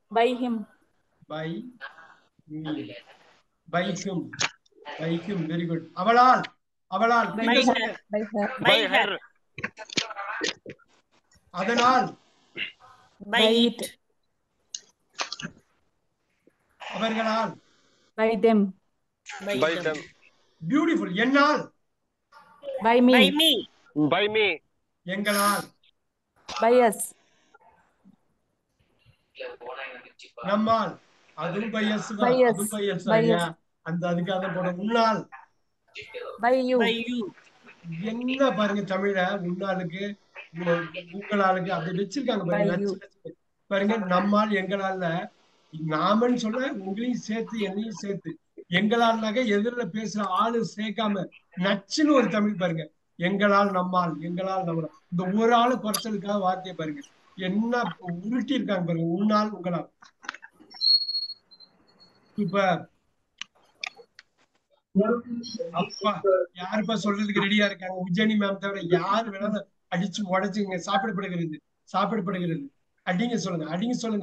by him, by me by him by him very good அவளால் அவளால் by பின்ன her, சொல்லுங்க. by her, by her, அதனால் by by it, it, அவர்களால் by them, by by them, them, beautiful என்னால் by me, by me, by me, எங்களால் by us, நம்மால் அதுவும் பையஸ் By us. அதுவும் பையஸ் By ஐயா us. அந்த அதுக்காக போட உன்னால் by you, by you, என்ன பாருங்க தமிழ உன்னாளுக்கு உ- உங்களாளுக்கு அப்படி வச்சிருக்காங்க பாருங்க By நச்சு you. நச்சு. பாருங்க நம்மால் எங்களால நாமன்னு சொல்ல உங்களையும் சேர்த்து என்னையும் சேர்த்து எங்களால்னாக்க எதிரில் பேசுற ஆளு சேர்க்காம நச்சுன்னு ஒரு தமிழ் பாருங்க எங்களால் நம்மால் எங்களால் நம்மளால் இந்த ஒரு ஆளு குறைச்சலுக்காக வார்த்தையை பாருங்க என்ன உருட்டி இருக்காங்க பாருங்க உன்னால் உங்களால் சூப்பர் அப்பா யாருப்பா சொல்றதுக்கு ரெடியா இருக்காங்க உஜ்ஜனி மேம் தவிர யாரு வேணாலும் அடிச்சு உடைச்சுங்க சாப்பிடப்படுகிறது சாப்பிடப்படுகிறது அடிங்க சொல்லுங்க அடிங்க சொல்லுங்க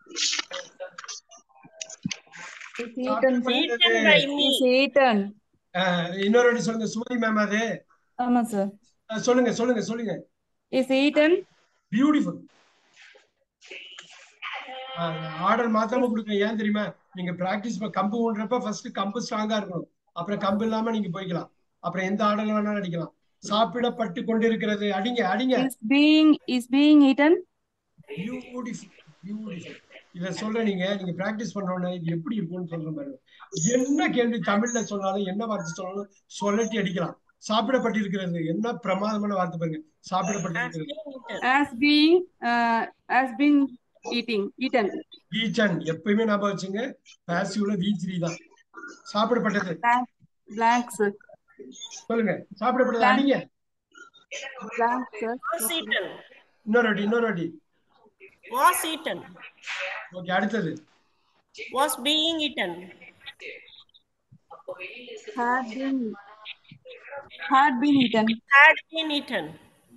is eaten, eaten by me, is eaten, அஹ், இன்னொரு வாட்டி சொல்லுங்க சுமதி மேம் அது ஆமா சார் அஹ், சொல்லுங்க சொல்லுங்க சொல்லுங்க is eaten, பியூட்டிஃபுல் ஆர்டர் மாத்தாம கொடுங்க ஏன் தெரியுமா நீங்க பிராக்டிஸ் கம்பு ஊன்றப்ப ஃபர்ஸ்ட் கம்பு ஸ்ட்ராங்கா இருக்கணும் அப்புறம் கம்பு இல்லாம நீங்க போய்க்கலாம் அப்புறம் எந்த ஆர்டர்ல வேணாலும் அடிக்கலாம் சாப்பிடப்பட்டு கொண்டிருக்கிறது அடிங்க அடிங்க is being, is being eaten, beautiful beautiful இத சொல்ற நீங்க நீங்க பிராக்டிஸ் பண்ணோம்னா இது எப்படி இருக்கும்னு சொல்ற பாருங்க என்ன கேள்வி தமிழ்ல சொன்னாலும் என்ன வார்த்தை சொன்னாலும் சொல்லட்டி அடிக்கலாம் சாப்பிடப்பட்டிருக்கிறது என்ன பிரமாதமான வார்த்தை பாருங்க as சாப்பிடப்பட்டிருக்கிறது being eaten, as being, uh, as being eating, eaten, வீச்சன் எப்பயுமே ஞாபகம் வச்சுங்க பாசிவ்ல வி த்ரீ தான் சாப்பிடப்பட்டது blank, blank, sir, சொல்லுங்க சாப்பிடப்பட்டது Blank. அடிங்க blank, sir, was eaten, இன்னொரு வாட்டி இன்னொரு வாட்டி was eaten, ஓகே அடுத்தது was being eaten, had been, had been eaten, had been eaten,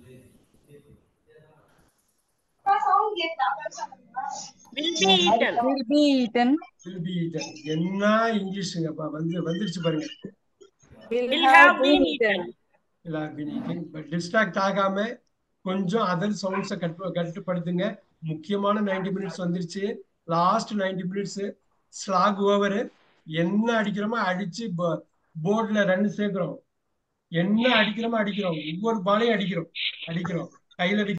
will be eaten, will be eaten, will be eaten. என்ன இங்கிலீஷுங்கப்பா வந்து வந்துருச்சு பாருங்க will will have have been been eaten, eaten, but distract ஆகாம கொஞ்சம் other சவுண்ட்ஸை கட்டு கட்டுப்படுத்துங்க முக்கியமான 90 minutes வந்துருச்சு last 90 minutes slack over என்ன அடிக்கிறோமோ அடிச்சு போர்ட்ல ரன் சேர்க்கிறோம் என்ன அடிக்கிறோமோ அடிக்கிறோம் ஒவ்வொரு பாலையும் அடிக்கிறோம் அடிக்கிறோம் கையில